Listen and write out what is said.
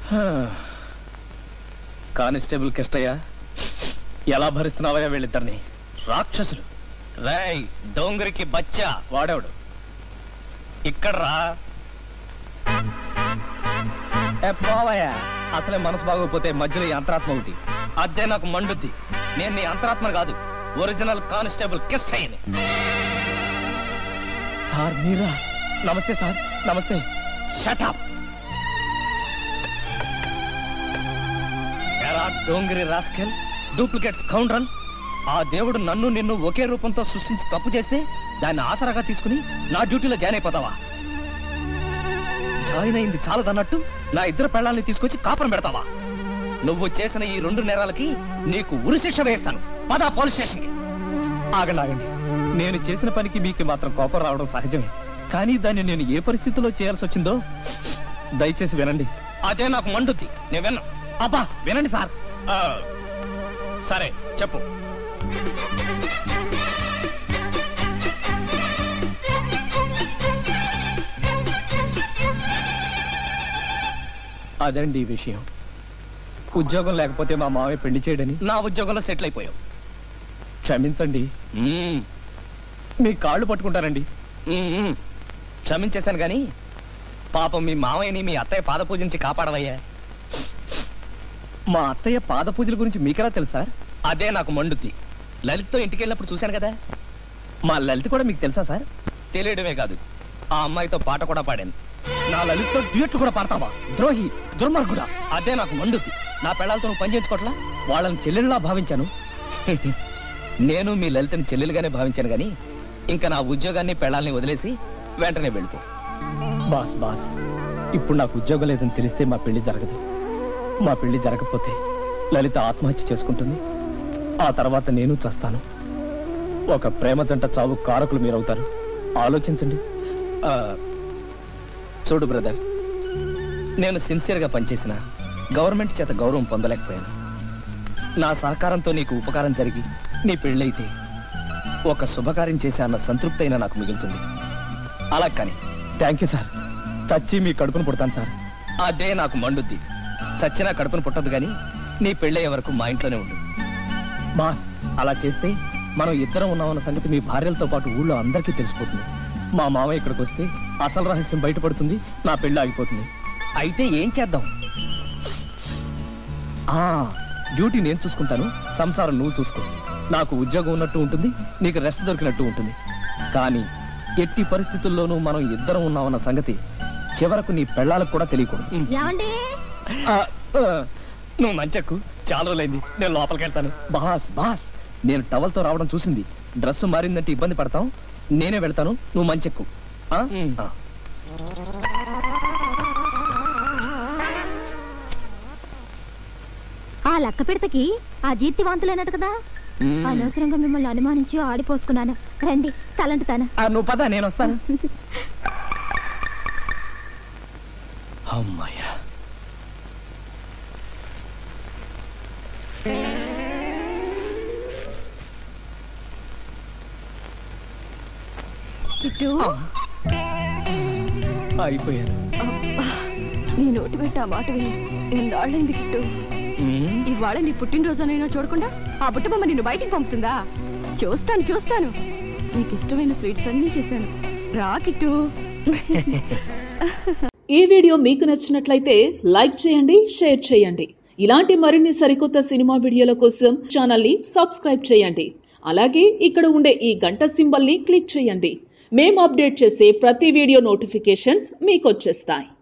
Constable Kishtaiah ఎలా భరిస్తున్నావయ్యా వీళ్ళిద్దరిని రాక్షసులు రాయ్ డోంగరికి బచ్చా వాడేవాడు ఇక్కడ రా ఏ పోవయ్యా అసలే మనసు బాగోకపోతే మధ్యలో ఈ అంతరాత్మ ఒకటి అదే నాకు మండుద్ది నేను నీ అంతరాత్మ కాదు ఒరిజినల్ కానిస్టేబుల్ కిష్టయ్యని సార్ మీరా నమస్తే సార్ నమస్తే షటప్ ఎరా డోంగిరి రాస్కెల్ డూప్లికేట్ స్కౌండ్రల్ ఆ దేవుడు నన్ను నిన్ను ఒకే రూపంతో సృష్టించి తప్పు చేస్తే దాన్ని ఆసరాగా తీసుకుని నా డ్యూటీలో జాయిన్ అయిపోతావా జాయిన్ అయింది చాలదన్నట్టు నా ఇద్దరు పెళ్ళాలని తీసుకొచ్చి కాపురం పెడతావా నువ్వు చేసిన ఈ రెండు నేరాలకి నీకు ఉరిశిక్ష వేస్తాను పదా పోలీస్ స్టేషన్కి ఆగండి ఆగండి నేను చేసిన పనికి మీకు మాత్రం కోపం రావడం సహజమే కానీ దాన్ని నేను ఏ పరిస్థితిలో చేయాల్సి వచ్చిందో దయచేసి వినండి అదే నాకు మండుద్ది నేను విన్నా అబ్బా వినండి సార్ ఆ, సరే చెప్పు అదండి ఈ విషయం ఉద్యోగం లేకపోతే మా మావయ్య పెళ్లి చేయడని నా ఉద్యోగంలో సెటిల్ అయిపోయావు క్షమించండి మీ కాళ్ళు పట్టుకుంటారండి క్షమించేశాను గాని పాపం మీ మావయ్యని మీ అత్తయ్య పాద పూజ నుంచి కాపాడవయ్యా మా అత్తయ్య పాద పూజల గురించి మీకెలా తెలుసా అదే నాకు మండుద్ది లలిత్తో ఇంటికి వెళ్ళినప్పుడు చూశాను కదా మా లలిత కూడా మీకు తెలుసా సార్ తెలియడమే కాదు ఆ అమ్మాయితో పాట కూడా పాడాను నా లలిత్తో డ్యూట్లు కూడా పాడతావా ద్రోహి దుర్మార్గుడా అదే నాకు మండుద్ది నా పెళ్ళాలతో నువ్వు పని చేయించుకోవట్లా వాళ్ళని చెల్లెళ్ళలా భావించాను నేను మీ లలితని చెల్లెలుగానే భావించాను గాని ఇంకా నా ఉద్యోగాన్ని పెళ్ళాలని వదిలేసి వెంటనే వెళ్ళిపో బాస్ బాస్ ఇప్పుడు నాకు ఉద్యోగం లేదని తెలిస్తే మా పెళ్లి జరగదు మా పెళ్లి జరగకపోతే లలిత ఆత్మహత్య చేసుకుంటుంది ఆ తర్వాత నేను చస్తాను ఒక ప్రేమ జంట చావు కారకులు మీరవుతారు ఆలోచించండి ఆ, చూడు బ్రదర్ నేను సిన్సియర్గా పనిచేసిన గవర్నమెంట్ చేత గౌరవం పొందలేకపోయాను నా సహకారంతో నీకు ఉపకారం జరిగి నీ పెళ్ళైతే ఒక శుభకార్యం చేశా అన్న సంతృప్తి అయినా నాకు మిగులుతుంది అలా కానీ థ్యాంక్ యూ సార్ చచ్చి మీ కడుపును పుడతాను సార్ అదే నాకు మండుద్ది చచ్చినా కడుపును పుట్టదు కానీ నీ పెళ్ళయ్యే వరకు మా ఇంట్లోనే ఉండు బా అలా చేస్తే మనం ఇద్దరం ఉన్నామన్న సంగతి మీ భార్యలతో పాటు ఊళ్ళో అందరికీ తెలిసిపోతుంది మా మామయ్య ఇక్కడికి వస్తే అసలు రహస్యం బయటపడుతుంది నా పెళ్ళి ఆగిపోతుంది అయితే ఏం చేద్దాం ఆ డ్యూటీ నేను చూసుకుంటాను సంసారం నువ్వు చూసుకో నాకు ఉద్యోగం ఉన్నట్టు ఉంటుంది నీకు రెస్ట్ దొరికినట్టు ఉంటుంది కానీ ఎట్టి పరిస్థితుల్లోనూ మనం ఇద్దరం ఉన్నామన్న సంగతి చివరకు నీ పెళ్ళాలకు కూడా తెలియకూడదు ఏమండి ఆ, ఆ, నువ్వు మంచెక్కు చాలా రోజులైంది నేను లోపలికి వెళ్తాను బాస్ బాస్ నేను టవల్తో రావడం చూసింది డ్రెస్ మారిందంటే ఇబ్బంది పడతాం నేనే వెళ్తాను నువ్వు మంచెక్కు ఆ? ఆ. ఆ లక్క పిడతకి ఆ జీర్తి వాంతులేనట్టు కదా మ్మ్. అనవసరంగా మిమ్మల్ని అనుమానించి ఆడిపోసుకున్నాను రండి తలంటుతాను ఆ, నువ్వు పద నేను వస్తాను అమ్మాయ్యా కిట్టు అయిపోయాను నీ నోటి పెట్టి ఆ మాట విని ఎన్నాళ్ళైంది కిట్టు మ్మ్. ఇవాళ నీ పుట్టినరోజునైనా చూడకుండా ఆ బుట్ట బొమ్మ నిన్ను బయటికి పంపుతుందా చూస్తాను చూస్తాను నీకు ఇష్టమైన స్వీట్స్ అన్నీ చేశాను రా కిట్టు ఈ వీడియో మీకు నచ్చినట్లయితే లైక్ చేయండి షేర్ చేయండి ఇలాంటి మరిన్ని సరికొత్త సినిమా వీడియోల కోసం ఛానల్ని సబ్స్క్రైబ్ చేయండి అలాగే ఇక్కడ ఉండే ఈ గంట సింబల్ని క్లిక్ చేయండి మేము అప్డేట్ చేసే ప్రతి వీడియో నోటిఫికేషన్స్ మీకు వచ్చేస్తాయి